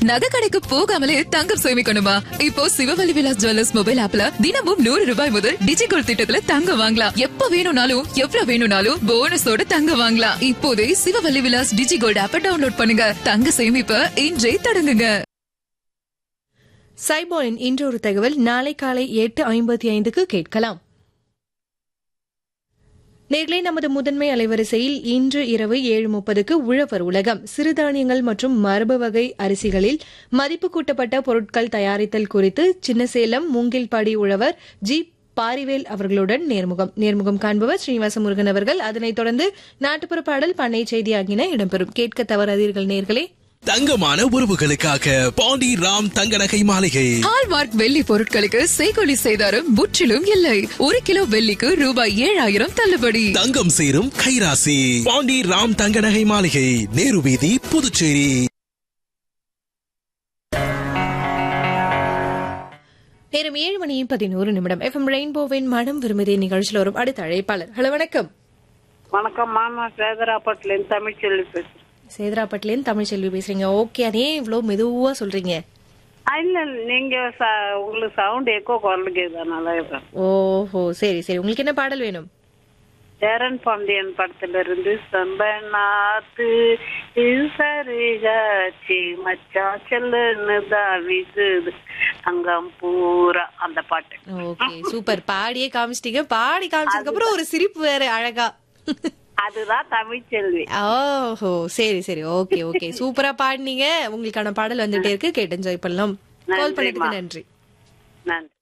நகை கடைக்கு போகாமலே தங்கம் சேமிக்கணுமா இப்போ சிவவழி விலாஸ் ஜுவல்லர்ஸ் மொபைல் ஆப்ல தினமும் நூறு ரூபாய் முதல் டிஜிகோல்ட் திட்டத்துல தங்கம் வாங்கலாம் எப்ப வேணும்னாலும் எவ்வளவு வேணும்னாலும் போனஸோட தங்கம் வாங்கலாம் இப்போதே சிவவழி விலாஸ் டிஜிகோல்ட் ஆப்ப டவுன்லோட் பண்ணுங்க தங்க சேமிப்ப இன்றே தொடங்குங்க சைபோனின் இன்றொரு தகவல் நாளை காலை எட்டு ஐம்பத்தி ஐந்துக்கு கேட்கலாம் நேர்களே நமது முதன்மை அலைவரிசையில் இன்று இரவு ஏழு முப்பதுக்கு உழவர் உலகம் சிறுதானியங்கள் மற்றும் மரபு வகை அரிசிகளில் மதிப்பு கூட்டப்பட்ட பொருட்கள் தயாரித்தல் குறித்து சின்னசேலம் மூங்கில்பாடி உழவர் ஜி பாரிவேல் அவர்களுடன் நேர்முகம் நேர்முகம் காண்பவர் ஸ்ரீனிவாச முருகன் அவர்கள் அதனைத் தொடர்ந்து நாட்டுப்புற பாடல் பண்ணை செய்தி ஆகியன இடம்பெறும் கேட்க தவறாதீர்கள் நேர்களே தங்கமான உறவுகளுக்காக பாண்டி ராம் தங்க நகை மாளிகை ஹால்மார்க் வெள்ளி பொருட்களுக்கு செய்கொலி செய்தாரும் முற்றிலும் இல்லை ஒரு கிலோ வெள்ளிக்கு ரூபாய் ஏழாயிரம் தள்ளுபடி தங்கம் சேரும் கைராசி பாண்டி ராம் தங்க நகை மாளிகை நேரு வீதி புதுச்சேரி நேரம் ஏழு மணி பதினோரு நிமிடம் எஃப்எம் ரெயின்போவின் மனம் விரும்புதே நிகழ்ச்சியில் வரும் அடுத்த அழைப்பாளர் ஹலோ வணக்கம் வணக்கம் மாமா சேதராப்பட்டிலேருந்து தமிழ்ச்செல்வி பேசுறேன் சேதராப்பட்டிலேருந்து தமிழ் செல்வி பேசுறீங்க ஓகே அதே இவ்வளோ மெதுவா சொல்றீங்க ஆ, இல்ல நீங்க ச- உங்களுக்கு சவுண்ட் எக்கோ குரல் கேட்கறதுனால இருக்கேன் ஓஹோ சரி சரி உங்களுக்கு என்ன பாடல் வேணும் சேரன் பாண்டியன் படத்துல இருந்து செம்பனாத்து சரிகாச்சி மச்சான் செல்லுன்னு தான் வீசுது அங்கம் பூரா அந்த பாட்டு ஓகே சூப்பர் பாடியே காமிச்சிட்டீங்க பாடி காமிச்சதுக்கு அப்புறம் ஒரு சிரிப்பு வேற அழகா அதுதான் தமிழ்ச்செல்வி ஓஹோ சரி சரி ஓகே ஓகே சூப்பரா பாடினீங்க உங்களுக்கான பாடல் வந்துட்டே இருக்கு கேட்டு என்ஜாய் பண்ணலாம் கால் பண்ணதுக்கு நன்றி நன்றி